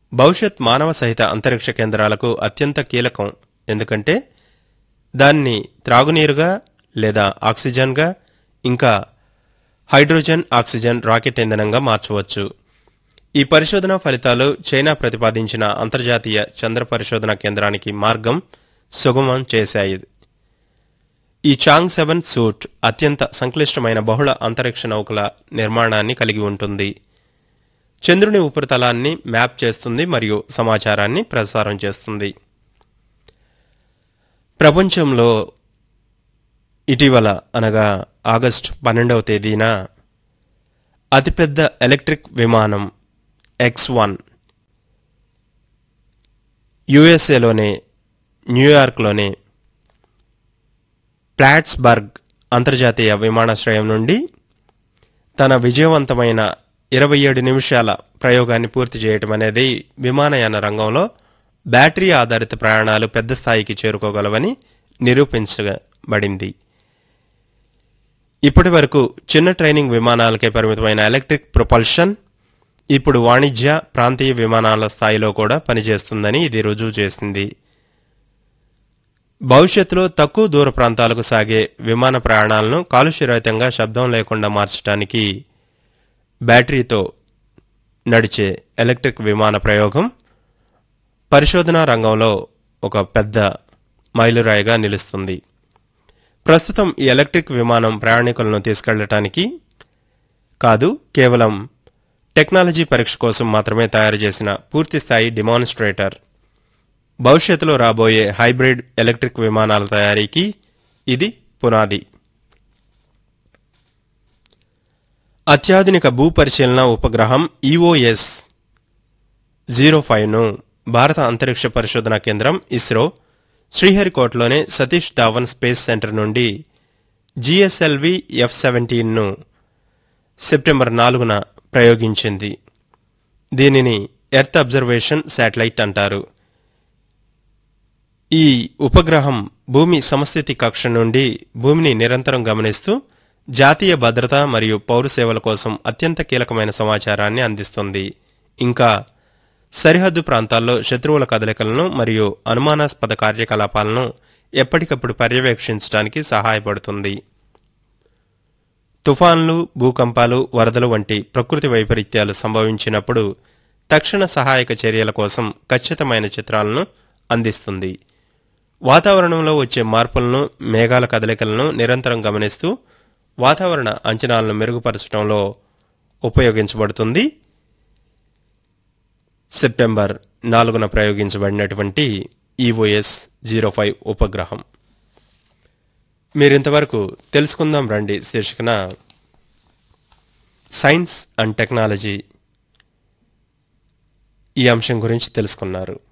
భవిష్యత్ మానవ సహిత అంతరిక్ష కేంద్రాలకు అత్యంత కీలకం ఎందుకంటే దాన్ని త్రాగునీరుగా లేదా ఆక్సిజన్గా ఇంకా హైడ్రోజన్ ఆక్సిజన్ రాకెట్ ఇంధనంగా మార్చవచ్చు ఈ పరిశోధన ఫలితాలు చైనా ప్రతిపాదించిన అంతర్జాతీయ చంద్ర పరిశోధన కేంద్రానికి మార్గం సుగమం చేశాయి ఈ చాంగ్ సెవెన్ సూట్ అత్యంత సంక్లిష్టమైన బహుళ అంతరిక్ష నౌకల నిర్మాణాన్ని కలిగి ఉంటుంది చంద్రుని ఉపరితలాన్ని మ్యాప్ చేస్తుంది మరియు సమాచారాన్ని ప్రసారం చేస్తుంది ప్రపంచంలో ఇటీవల అనగా ఆగస్టు పన్నెండవ తేదీన అతిపెద్ద ఎలక్ట్రిక్ విమానం ఎక్స్ వన్ యుఎస్ఏలోనే న్యూయార్క్లోనే ప్లాట్స్బర్గ్ అంతర్జాతీయ విమానాశ్రయం నుండి తన విజయవంతమైన ఇరవై ఏడు నిమిషాల ప్రయోగాన్ని పూర్తి చేయటం అనేది విమానయాన రంగంలో బ్యాటరీ ఆధారిత ప్రయాణాలు పెద్ద స్థాయికి చేరుకోగలవని నిరూపించబడింది ఇప్పటి వరకు చిన్న ట్రైనింగ్ విమానాలకే పరిమితమైన ఎలక్ట్రిక్ ప్రొపల్షన్ ఇప్పుడు వాణిజ్య ప్రాంతీయ విమానాల స్థాయిలో కూడా పనిచేస్తుందని ఇది రుజువు చేసింది భవిష్యత్తులో తక్కువ దూర ప్రాంతాలకు సాగే విమాన ప్రయాణాలను కాలుష్యరహితంగా శబ్దం లేకుండా మార్చడానికి బ్యాటరీతో నడిచే ఎలక్ట్రిక్ విమాన ప్రయోగం పరిశోధనా రంగంలో ఒక పెద్ద మైలురాయిగా నిలుస్తుంది ప్రస్తుతం ఈ ఎలక్ట్రిక్ విమానం ప్రయాణికులను తీసుకెళ్లటానికి కాదు కేవలం టెక్నాలజీ పరీక్ష కోసం మాత్రమే తయారు చేసిన పూర్తిస్థాయి డిమాన్స్ట్రేటర్ భవిష్యత్తులో రాబోయే హైబ్రిడ్ ఎలక్ట్రిక్ విమానాల తయారీకి ఇది పునాది అత్యాధునిక భూపరిశీలన ఉపగ్రహం ఈఓఎస్ జీరో ఫైవ్ను భారత అంతరిక్ష పరిశోధనా కేంద్రం ఇస్రో శ్రీహరికోటలోనే సతీష్ ధావన్ స్పేస్ సెంటర్ నుండి జిఎస్ఎల్వి ఎఫ్ సెవెంటీన్ను సెప్టెంబర్ నాలుగున ప్రయోగించింది దీనిని ఎర్త్ అబ్జర్వేషన్ శాటిలైట్ అంటారు ఈ ఉపగ్రహం భూమి సమస్థితి కక్ష నుండి భూమిని నిరంతరం గమనిస్తూ జాతీయ భద్రత మరియు పౌర సేవల కోసం అత్యంత కీలకమైన సమాచారాన్ని అందిస్తుంది ఇంకా సరిహద్దు ప్రాంతాల్లో శత్రువుల కదలికలను మరియు అనుమానాస్పద కార్యకలాపాలను ఎప్పటికప్పుడు పర్యవేక్షించడానికి సహాయపడుతుంది తుఫాన్లు భూకంపాలు వరదలు వంటి ప్రకృతి వైపరీత్యాలు సంభవించినప్పుడు తక్షణ సహాయక చర్యల కోసం ఖచ్చితమైన చిత్రాలను అందిస్తుంది వాతావరణంలో వచ్చే మార్పులను మేఘాల కదలికలను నిరంతరం గమనిస్తూ వాతావరణ అంచనాలను మెరుగుపరచడంలో ఉపయోగించబడుతుంది సెప్టెంబర్ నాలుగున ప్రయోగించబడినటువంటి ఈఓఎస్ జీరో ఫైవ్ ఉపగ్రహం మీరింతవరకు తెలుసుకుందాం రండి శీర్షికన సైన్స్ అండ్ టెక్నాలజీ ఈ అంశం గురించి తెలుసుకున్నారు